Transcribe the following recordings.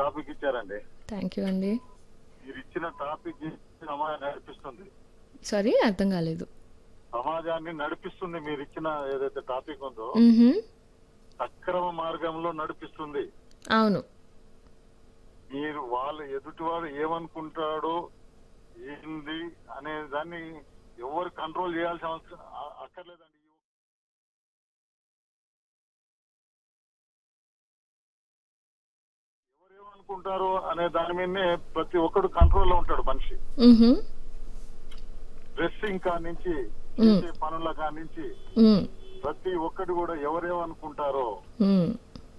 Topic ఇచ్చారండి thank you అండి మీరు ఇచ్చిన టాపిక్ సమాజాన్ని నడిపిస్తుంది సారీ అర్థం కాలేదు సమాజాన్ని నడిపిస్తుంది మీరు ఇచ్చిన ఏదైతే టాపిక్ ఉందో మ్హూ. సక్రమ మార్గంలో నడిపిస్తుంది అవును మీరు వాళ్ళ ఎదుటివాడు ఏమనుకుంటాడో ఏంది అనే దాన్ని ఎవరు కంట్రోల్ చేయాల్సిన అవసరం అ- అక్కర్లేదండి ఎవరేమనుకుంటారో అనే దాని మీదనే ప్రతి ఒక్కడు కంట్రోల్ లో ఉంటాడు మనిషి మ్హూ. డ్రెస్సింగ్ కా నుంచి చేసే పనుల కా నుంచి మ్. ప్రతి ఒక్కటి కూడా ఎవరేమనుకుంటారో మ్.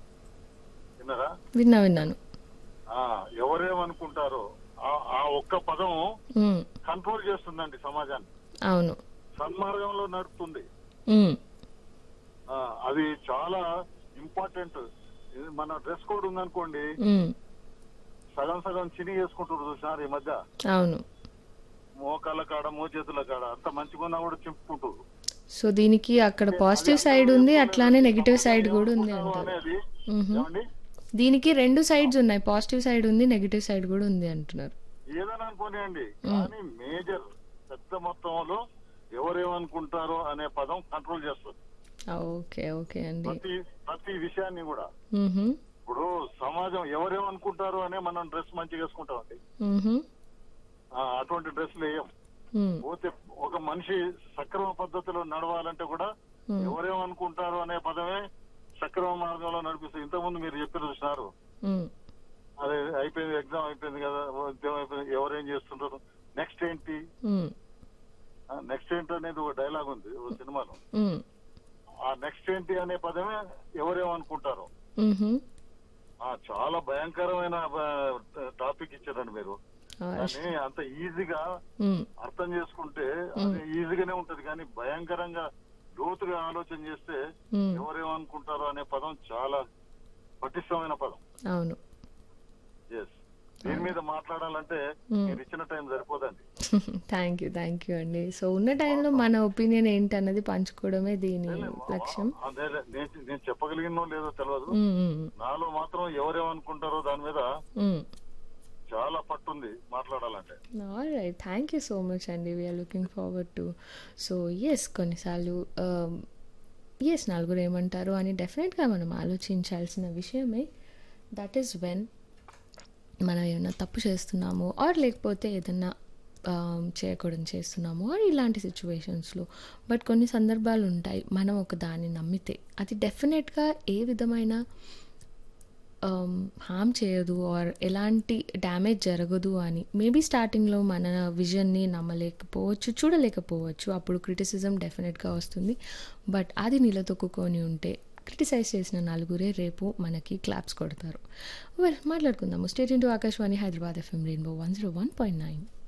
విన్నారా విన్నా విన్నాను ఆ ఎవరేమనుకుంటారో ఆ- ఆ ఒక్క పదం మ్. కంట్రోల్ చేస్తుందండి సమాజాన్ని అవును సన్మార్గంలో నడుపుతుంది మ్. ఆ, అది చాలా ఇంపార్టెంట్ ఇది మన డ్రెస్ కోడ్ ఉందనుకోండి మ్. సగం సగం చిని వేసుకుంటారు చూసినారు ఈ మధ్య అవును మోకాళ్ళ కాడ మోచేతుల కాడ అంత మంచిగా ఉన్నా కూడా చింపుకుంటారు సో దీనికి అక్కడ పాజిటివ్ సైడ్ ఉంది అట్లానే నెగిటివ్ సైడ్ కూడా ఉంది ఏమనుకుంటారు అంటారు అనేది మ్హూ. ఏమండి దీనికి రెండు సైడ్స్ ఉన్నాయి పాజిటివ్ సైడ్ ఉంది నెగిటివ్ సైడ్ కూడా ఉంది అంటున్నారు ఏదైనా అనుకోనియండి కానీ మేజర్ పెద్ద మొత్తంలో ఎవరేమనుకుంటారో అనే పదం కంట్రోల్ చేస్తుంది ఓకే ఓకే అండి ప్రతి ప్రతి విషయాన్ని కూడా మ్హూ. ఇప్పుడు సమాజం ఎవరేమనుకుంటారో అనే మనం డ్రెస్ మంచిగా వేసుకుంటామండి మ్హూ. ఆ, అటువంటి డ్రెస్సులు వేయం మ్. పోతే ఒక మనిషి సక్రమ పద్ధతిలో నడవాలంటే కూడా మ్. ఎవరేమనుకుంటారు అనే పదమే సక్రమ మార్గంలో నడిపిస్తుంది ఇంతకుముందు మీరు చెప్పి చూసినారు మ్. అదే అయిపోయింది ఎగ్జామ్ అయిపోయింది కదా ఉద్యోగం అయిపోయింది ఎవరేం చేస్తుంటారు నెక్స్ట్ ఏంటి మ్. నెక్స్ట్ ఏంటి అనేది ఒక డైలాగ్ ఉంది ఒక సినిమాలో మ్. ఆ నెక్స్ట్ ఏంటి అనే పదమే ఎవరేమనుకుంటారు మ్హూ. ఆ చాలా భయంకరమైన టాపిక్ ఇచ్చారండి మీరు ఆ, కానీ అంత ఈజీగా మ్. అర్థం చేసుకుంటే అది ఈజీగానే ఉంటది కానీ భయంకరంగా లోతుగా ఆలోచన చేస్తే మ్. ఎవరేమనుకుంటారో అనే పదం చాలా పటిష్టమైన పదం అవును ఎస్ దీని మీద మాట్లాడాలంటే మ్. మీరు ఇచ్చిన టైం సరిపోదండి థ్యాంక్ యూ థ్యాంక్ యూ అండి సో ఉన్న టైంలో మన ఒపీనియన్ ఏంటి అన్నది పంచుకోవడమే దీని లక్ష్యం అదే నేను నేను చెప్పగలిగినో లేదో తెలియదు మ్, మ్, నాలో మాత్రం ఎవరేమనుకుంటారో దాని మీద మ్. చాలా పట్టుంది మాట్లాడాలంటే all right thank you so much అండి we are looking forward to so yes కొన్నిసార్లు ఎస్ నలుగురు ఏమంటారు అని డెఫినెట్గా మనం ఆలోచించాల్సిన విషయమే దట్ ఈస్ వెన్ మనం ఏమైనా తప్పు చేస్తున్నాము ఆర్ లేకపోతే ఏదన్నా um, చేయకూడదు చేస్తున్నాము ఆర్ ఇలాంటి సిచ్యువేషన్స్లో బట్ కొన్ని సందర్భాలు ఉంటాయి మనం ఒక దాన్ని నమ్మితే అది డెఫినెట్గా ఏ విధమైన హామ్ చేయదు ఆర్ ఎలాంటి డ్యామేజ్ జరగదు అని మేబీ స్టార్టింగ్లో మన విజన్ని నమ్మలేకపోవచ్చు చూడలేకపోవచ్చు అప్పుడు క్రిటిసిజం డెఫినెట్గా వస్తుంది బట్ అది నిలదొక్కుకొని ఉంటే క్రిటిసైజ్ చేసిన నలుగురే రేపు మనకి క్లాప్స్ కొడతారు వెల్ మాట్లాడుకుందాము state into Akashvani Hyderabad FM rainbow one zero one point nine